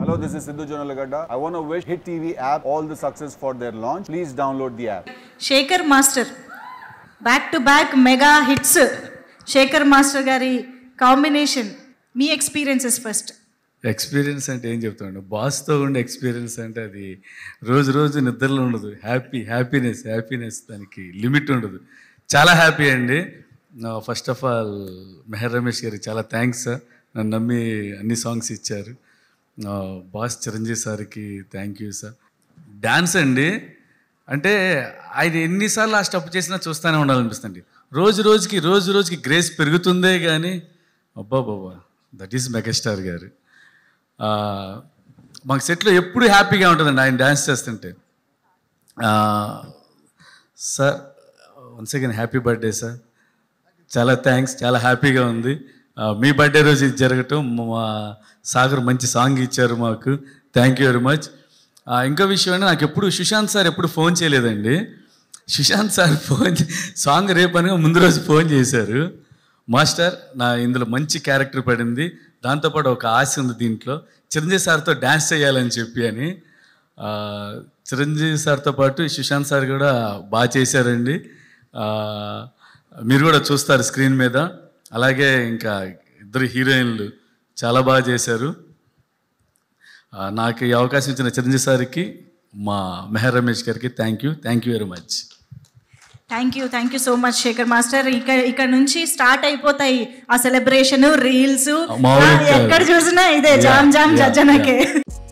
Hello, this is Sidhu Jonalagada. I want to wish Hit TV app all the success for their launch. Please download the app. Shekhar master back to back mega hits Shekhar master గారి combination మీ experiences first experience అంటే ఏం చెప్తాను బాస్తో ఉండే experience అంటే అది రోజు రోజు నిద్రలో ఉండదు హ్యాపీ హ్యాపీనెస్ హ్యాపీనెస్ దానికి లిమిట్ ఉండదు చాలా హ్యాపీ అండి first of all Mehar Ramesh గారికి చాలా థ్యాంక్స్ సార్ నన్ను నమ్మి అన్ని సాంగ్స్ ఇచ్చారు బాస్ చిరంజీవి సార్కి థ్యాంక్ యూ సార్ డ్యాన్స్ అండి అంటే ఆయన ఎన్నిసార్లు ఆ స్టెప్ చేసినా చూస్తూనే ఉండాలనిపిస్తుంది రోజు రోజుకి రోజు రోజుకి గ్రేస్ పెరుగుతుందే కానీ అబ్బా బాబా దట్ ఈస్ మెగాస్టార్ గారు ఆ, మాకు సెట్లో ఎప్పుడు హ్యాపీగా ఉంటుందండి ఆయన డ్యాన్స్ చేస్తుంటే ఆ, sir once again happy birthday sir చాలా థ్యాంక్స్ చాలా హ్యాపీగా ఉంది ఆ, మీ బర్త్డే రోజు ఇది జరగటం మా సాగర్ మంచి సాంగ్ ఇచ్చారు మాకు థ్యాంక్ యూ వెరీ మచ్ ఇంకో విషయం అంటే నాకు ఎప్పుడు సుశాంత్ సార్ ఎప్పుడు ఫోన్ చేయలేదండి సుశాంత్ సార్ ఫోన్ సాంగ్ రేపనగా ముందు రోజు ఫోన్ చేశారు మాస్టర్ నా ఇందులో మంచి క్యారెక్టర్ పడింది దాంతోపాటు ఒక ఆశ ఉంది దీంట్లో చిరంజీవి సార్తో డ్యాన్స్ చేయాలని చెప్పి అని ఆ, చిరంజీవి సార్తో పాటు సుశాంత్ సార్ కూడా బాగా చేశారండి ఆ, మీరు కూడా చూస్తారు స్క్రీన్ మీద అలాగే ఇంకా ఇద్దరు హీరోయిన్లు చాలా బాగా చేశారు ఆ, నాకు ఈ అవకాశం ఇచ్చిన చిరంజీవి సార్కి మా మెహర్ రమేష్ గారికి thank you thank you very much thank you thank you so much Shekhar master ఇక్కడ ఇక్కడ నుంచి స్టార్ట్ అయిపోతాయి ఆ సెలబ్రేషన్ రీల్స్ మామూలుగా కాదు. ఎక్కడ చూసినా ఇదే Yeah, జామ్ జామ్ yeah, జజ్జనకే yeah.